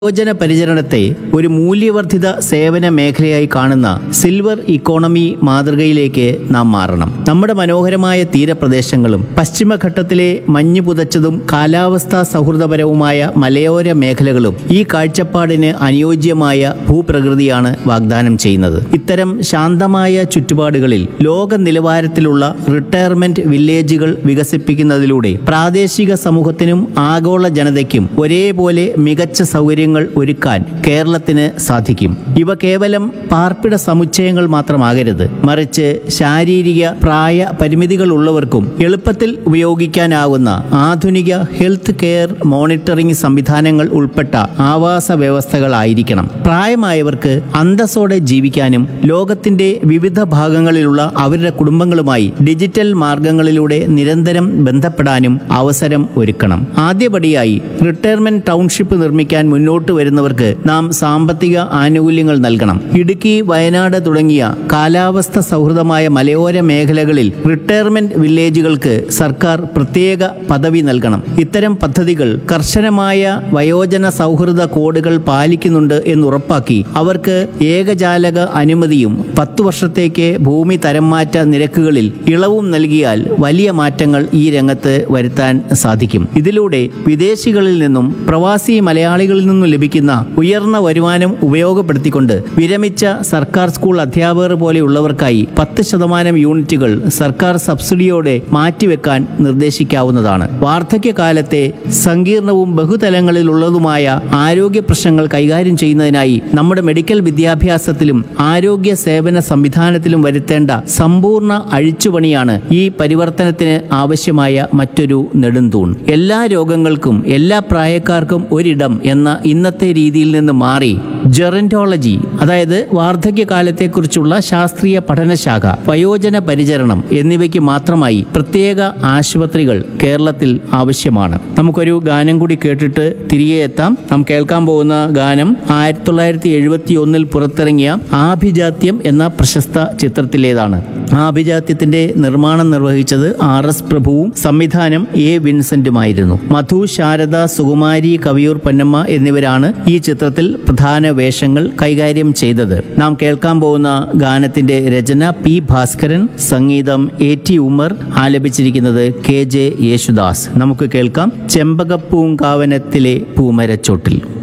യോജന പരിചരണത്തെ ഒരു മൂല്യവർദ്ധിത സേവന മേഖലയായി കാണുന്ന സിൽവർ ഇക്കോണമി മാതൃകയിലേക്ക് നാം മാറണം നമ്മുടെ മനോഹരമായ തീരപ്രദേശങ്ങളും പശ്ചിമഘട്ടത്തിലെ മഞ്ഞു പുതച്ചതും കാലാവസ്ഥാ സൗഹൃദപരവുമായ മലയോര മേഖലകളും ഈ കാഴ്ചപ്പാടിന് അനുയോജ്യമായ ഭൂപ്രകൃതിയാണ് വാഗ്ദാനം ചെയ്യുന്നത് ഇത്തരം ശാന്തമായ ചുറ്റുപാടുകളിൽ ലോക നിലവാരത്തിലുള്ള റിട്ടയർമെന്റ് വില്ലേജുകൾ വികസിപ്പിക്കുന്നതിലൂടെ പ്രാദേശിക സമൂഹത്തിനും ആഗോള ജനതയ്ക്കും ഒരേപോലെ മികച്ച സൗകര്യങ്ങൾ ഒരുക്കാൻ കേരളത്തിന് സാധിക്കും ഇവ കേവലം പാർപ്പിട സമുച്ചയങ്ങൾ മാത്രമാകരുത് മറിച്ച് ശാരീരിക പ്രായ പരിമിതികൾ ഉള്ളവർക്കും എളുപ്പത്തിൽ ഉപയോഗിക്കാനാവുന്ന ആധുനിക ഹെൽത്ത് കെയർ മോണിറ്ററിംഗ് സംവിധാനങ്ങൾ ഉൾപ്പെട്ട ആവാസ വ്യവസ്ഥകളായിരിക്കണം പ്രായമായവർക്ക് അന്തസ്സോടെ ജീവിക്കാനും ലോകത്തിന്റെ വിവിധ ഭാഗങ്ങളിലുള്ള അവരുടെ കുടുംബങ്ങളുമായി ഡിജിറ്റൽ മാർഗങ്ങളിലൂടെ നിരന്തരം ബന്ധപ്പെടാനും അവസരം ഒരുക്കണം ആദ്യപടിയായി റിട്ടയർമെന്റ് ടൗൺഷിപ്പ് നിർമ്മിക്കാൻ മുന്നോട്ട് വരുന്നവർക്ക് നാം സാമ്പത്തിക ആനുകൂല്യങ്ങൾ നൽകണം ഇടുക്കി വയനാട് തുടങ്ങിയ കാലാവസ്ഥ സൗഹൃദമായ മലയോര മേഖലകളിൽ റിട്ടയർമെന്റ് വില്ലേജുകൾക്ക് സർക്കാർ പ്രത്യേക പദവി നൽകണം ഇത്തരം പദ്ധതികൾ കർശനമായ വയോജന സൗഹൃദ കോഡുകൾ പാലിക്കുന്നുണ്ട് എന്ന് ഉറപ്പാക്കി അവർക്ക് ഏകജാലക അനുമതിയും പത്തു വർഷത്തേക്ക് ഭൂമി തരംമാറ്റ നിരക്കുകളിൽ ഇളവും നൽകിയാൽ വലിയ മാറ്റങ്ങൾ ഈ രംഗത്ത് വരുത്താൻ സാധിക്കും ഇതിലൂടെ വിദേശികളിൽ നിന്നും പ്രവാസി മലയാളികളിൽ നിന്നും ലഭിക്കുന്ന ഉയർന്ന വരുമാനം ഉപയോഗപ്പെടുത്തിക്കൊണ്ട് വിരമിച്ച സർക്കാർ സ്കൂൾ അധ്യാപകർ പോലെയുള്ളവർക്കായി പത്ത് ശതമാനം യൂണിറ്റുകൾ സർക്കാർ സബ്സിഡിയോടെ മാറ്റിവെക്കാൻ നിർദ്ദേശിക്കാവുന്നതാണ് വാർദ്ധക്യകാലത്തെ സങ്കീർണവും ബഹുതലങ്ങളിലുള്ളതുമായ ആരോഗ്യ പ്രശ്നങ്ങൾ കൈകാര്യം ചെയ്യുന്നതിനായി നമ്മുടെ മെഡിക്കൽ വിദ്യാഭ്യാസത്തിലും ആരോഗ്യ സേവന സംവിധാനത്തിലും വരുത്തേണ്ട സമ്പൂർണ്ണ അഴിച്ചുപണിയാണ് ഈ പരിവർത്തനത്തിന് ആവശ്യമായ മറ്റൊരു നെടുന്തൂൺ എല്ലാ രോഗങ്ങൾക്കും എല്ലാ പ്രായക്കാർക്കും ഒരിടം എന്ന ഇന്നത്തെ രീതിയിൽ നിന്ന് മാറി ജെറന്റോളജി അതായത് വാർദ്ധക്യകാലത്തെക്കുറിച്ചുള്ള ശാസ്ത്രീയ പഠനശാഖ വയോജന പരിചരണം എന്നിവയ്ക്ക് മാത്രമായി പ്രത്യേക ആശുപത്രികൾ കേരളത്തിൽ ആവശ്യമാണ് നമുക്കൊരു ഗാനം കൂടി കേട്ടിട്ട് തിരികെ എത്താം നാം കേൾക്കാൻ പോകുന്ന ഗാനം ആയിരത്തി തൊള്ളായിരത്തി എഴുപത്തി ഒന്നിൽ പുറത്തിറങ്ങിയ ആഭിജാത്യം എന്ന പ്രശസ്ത ചിത്രത്തിലേതാണ് ആഭിജാത്യത്തിന്റെ നിർമ്മാണം നിർവഹിച്ചത് ആർ എസ് പ്രഭുവും സംവിധാനം എ വിൻസെന്റുമായിരുന്നു മധു ശാരദ സുകുമാരി കവിയൂർ പൊന്നമ്മ എന്നിവരാണ് ഈ ചിത്രത്തിൽ പ്രധാന വേഷങ്ങൾ കൈകാര്യം ചെയ്തത് നാം കേൾക്കാൻ പോകുന്ന ഗാനത്തിന്റെ രചന പി ഭാസ്കരൻ സംഗീതം എ ടി ഉമർ ആലപിച്ചിരിക്കുന്നത് കെ ജെ യേശുദാസ് നമുക്ക് കേൾക്കാം ചെമ്പകപ്പൂങ്കാവനത്തിലെ പൂമരച്ചോട്ടിൽ